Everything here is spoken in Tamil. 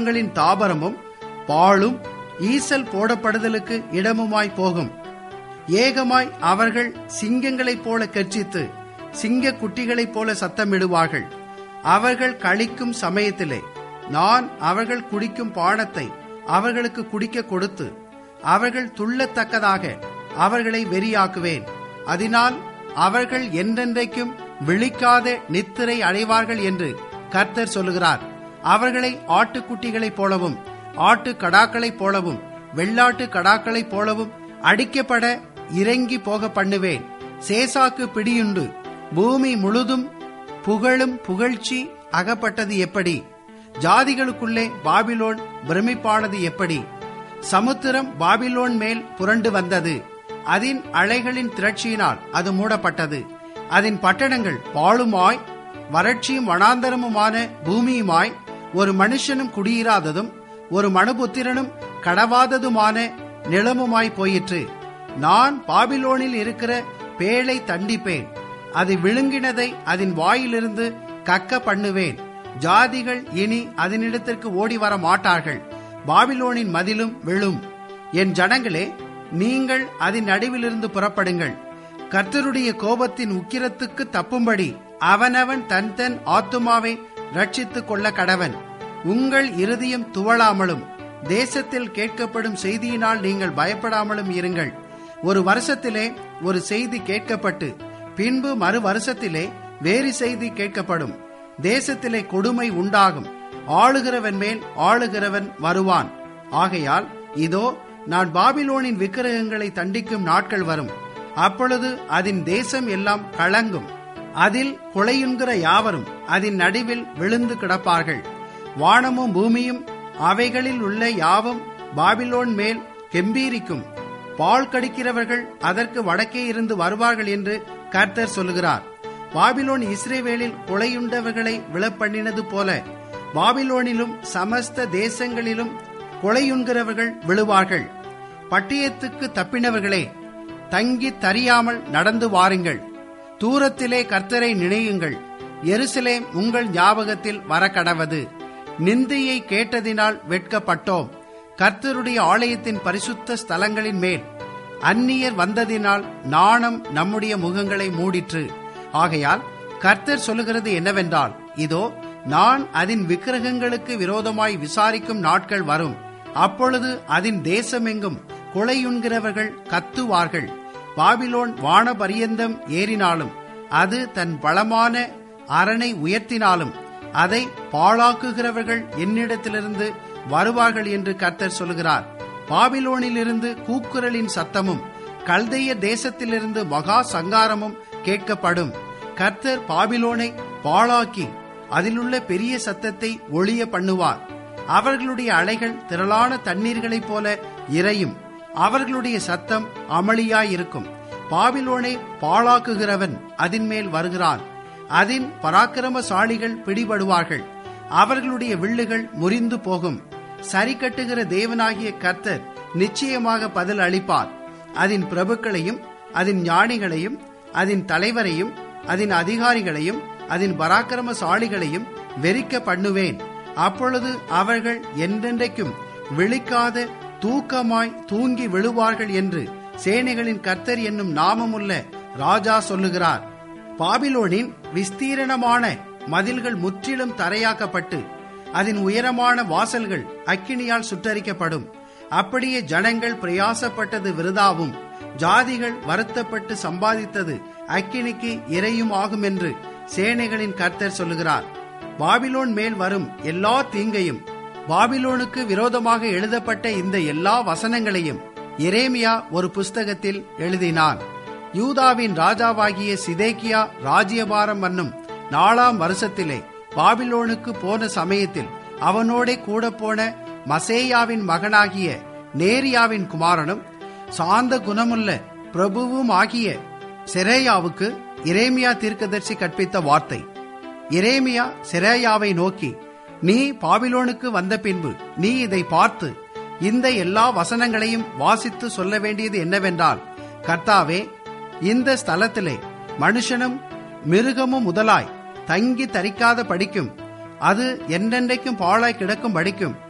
களின் தாபரமும் பாழும் ஈசல் போடப்படுதலுக்கு இடமுமாய் போகும் ஏகமாய் அவர்கள் சிங்கங்களைப் போல கர்ச்சித்து சிங்க குட்டிகளைப் போல சத்தமிடுவார்கள் அவர்கள் கழிக்கும் சமயத்திலே நான் அவர்கள் குடிக்கும் பானத்தை அவர்களுக்கு குடிக்க கொடுத்து அவர்கள் துள்ளத்தக்கதாக அவர்களை வெறியாக்குவேன் அதனால் அவர்கள் என்றென்றைக்கும் விழிக்காத நித்திரை அடைவார்கள் என்று கர்த்தர் சொல்லுகிறார் அவர்களை ஆட்டுக்குட்டிகளைப் போலவும் ஆட்டு கடாக்களைப் போலவும் வெள்ளாட்டு கடாக்களைப் போலவும் அடிக்கப்பட இறங்கி போக பண்ணுவேன் சேசாக்கு பிடியுண்டு பூமி முழுதும் புகழும் புகழ்ச்சி அகப்பட்டது எப்படி ஜாதிகளுக்குள்ளே பாபிலோன் பிரமிப்பானது எப்படி சமுத்திரம் பாபிலோன் மேல் புரண்டு வந்தது அதன் அலைகளின் திரட்சியினால் அது மூடப்பட்டது அதன் பட்டணங்கள் பாழுமாய் வறட்சியும் வனாந்தரமுமான பூமியுமாய் ஒரு மனுஷனும் குடியிராததும் ஒரு மனுபுத்திரனும் கடவாததுமான நிலமுமாய் போயிற்று நான் பாபிலோனில் இருக்கிற பேழை தண்டிப்பேன் அது விழுங்கினதை அதன் வாயிலிருந்து கக்க பண்ணுவேன் ஜாதிகள் இனி அதனிடத்திற்கு ஓடி வர மாட்டார்கள் பாபிலோனின் மதிலும் விழும் என் ஜனங்களே நீங்கள் அதன் நடுவிலிருந்து புறப்படுங்கள் கர்த்தருடைய கோபத்தின் உக்கிரத்துக்கு தப்பும்படி அவனவன் தன் தன் ஆத்துமாவை ரட்சித்துக் கொள்ள கடவன் உங்கள் இருதயம் துவளாமலும் தேசத்தில் கேட்கப்படும் செய்தியினால் நீங்கள் பயப்படாமலும் இருங்கள் ஒரு வருஷத்திலே ஒரு செய்தி கேட்கப்பட்டு பின்பு மறு வருஷத்திலே வேறு செய்தி கேட்கப்படும் தேசத்திலே கொடுமை உண்டாகும் ஆளுகிறவன் மேல் ஆளுகிறவன் வருவான் ஆகையால் இதோ நான் பாபிலோனின் விக்கிரகங்களை தண்டிக்கும் நாட்கள் வரும் அப்பொழுது அதன் தேசம் எல்லாம் கலங்கும் அதில் கொலையுண்கிற யாவரும் அதன் நடுவில் விழுந்து கிடப்பார்கள் வானமும் பூமியும் அவைகளில் உள்ள யாவும் பாபிலோன் மேல் கெம்பீரிக்கும் பால் கடிக்கிறவர்கள் அதற்கு வடக்கே இருந்து வருவார்கள் என்று கர்த்தர் சொல்லுகிறார் பாபிலோன் இஸ்ரேவேலில் கொலையுண்டவர்களை விழப்பண்ணினது போல பாபிலோனிலும் சமஸ்த தேசங்களிலும் கொலையுண்கிறவர்கள் விழுவார்கள் பட்டயத்துக்கு தப்பினவர்களே தங்கி தறியாமல் நடந்து வாருங்கள் தூரத்திலே கர்த்தரை நினையுங்கள் எருசலேம் உங்கள் ஞாபகத்தில் வரக்கடவது நிந்தையை கேட்டதினால் வெட்கப்பட்டோம் கர்த்தருடைய ஆலயத்தின் பரிசுத்த ஸ்தலங்களின் மேல் அந்நியர் வந்ததினால் நாணம் நம்முடைய முகங்களை மூடிற்று ஆகையால் கர்த்தர் சொல்லுகிறது என்னவென்றால் இதோ நான் அதன் விக்கிரகங்களுக்கு விரோதமாய் விசாரிக்கும் நாட்கள் வரும் அப்பொழுது அதன் தேசமெங்கும் கொலையுண்கிறவர்கள் கத்துவார்கள் பாபிலோன் வானபரியந்தம் ஏறினாலும் அது தன் பலமான அரணை உயர்த்தினாலும் அதை பாழாக்குகிறவர்கள் என்னிடத்திலிருந்து வருவார்கள் என்று கர்த்தர் சொல்கிறார் பாபிலோனிலிருந்து கூக்குரலின் சத்தமும் கல்தைய தேசத்திலிருந்து மகா சங்காரமும் கேட்கப்படும் கர்த்தர் பாபிலோனை பாழாக்கி அதிலுள்ள பெரிய சத்தத்தை ஒளிய பண்ணுவார் அவர்களுடைய அலைகள் திரளான தண்ணீர்களைப் போல இறையும் அவர்களுடைய சத்தம் அமளியாயிருக்கும் பாபிலோனை பாழாக்குகிறவன் அதன் மேல் வருகிறான் அதன் பராக்கிரமசாலிகள் பிடிபடுவார்கள் அவர்களுடைய வில்லுகள் முறிந்து போகும் சரி கட்டுகிற தேவனாகிய கர்த்தர் நிச்சயமாக பதில் அளிப்பார் அதன் பிரபுக்களையும் அதன் ஞானிகளையும் அதன் தலைவரையும் அதன் அதிகாரிகளையும் அதன் பராக்கிரமசாலிகளையும் வெறிக்க பண்ணுவேன் அப்பொழுது அவர்கள் என்றென்றைக்கும் விழிக்காத தூக்கமாய் தூங்கி விழுவார்கள் என்று சேனைகளின் கர்த்தர் என்னும் நாமமுள்ள ராஜா சொல்லுகிறார் பாபிலோனின் விஸ்தீரணமான மதில்கள் முற்றிலும் தரையாக்கப்பட்டு அதன் உயரமான வாசல்கள் அக்கினியால் சுட்டரிக்கப்படும் அப்படியே ஜனங்கள் பிரயாசப்பட்டது விருதாவும் ஜாதிகள் வருத்தப்பட்டு சம்பாதித்தது அக்கினிக்கு இறையும் ஆகும் என்று சேனைகளின் கர்த்தர் சொல்லுகிறார் பாபிலோன் மேல் வரும் எல்லா தீங்கையும் பாபிலோனுக்கு விரோதமாக எழுதப்பட்ட இந்த எல்லா வசனங்களையும் எரேமியா ஒரு புஸ்தகத்தில் எழுதினான் யூதாவின் ராஜாவாகிய சிதேக்கியா ராஜ்யபாரம் என்னும் நாலாம் வருஷத்திலே பாபிலோனுக்கு போன சமயத்தில் அவனோடே கூட போன மசேயாவின் மகனாகிய நேரியாவின் குமாரனும் சாந்த குணமுள்ள பிரபுவும் ஆகிய செரேயாவுக்கு இரேமியா தீர்க்கதர்சி கற்பித்த வார்த்தை இரேமியா செரேயாவை நோக்கி நீ பாபிலோனுக்கு வந்த பின்பு நீ இதை பார்த்து இந்த எல்லா வசனங்களையும் வாசித்து சொல்ல வேண்டியது என்னவென்றால் கர்த்தாவே இந்த ஸ்தலத்திலே மனுஷனும் மிருகமும் முதலாய் தங்கி தரிக்காத படிக்கும் அது என்றென்றைக்கும் பாழாய் கிடக்கும் படிக்கும்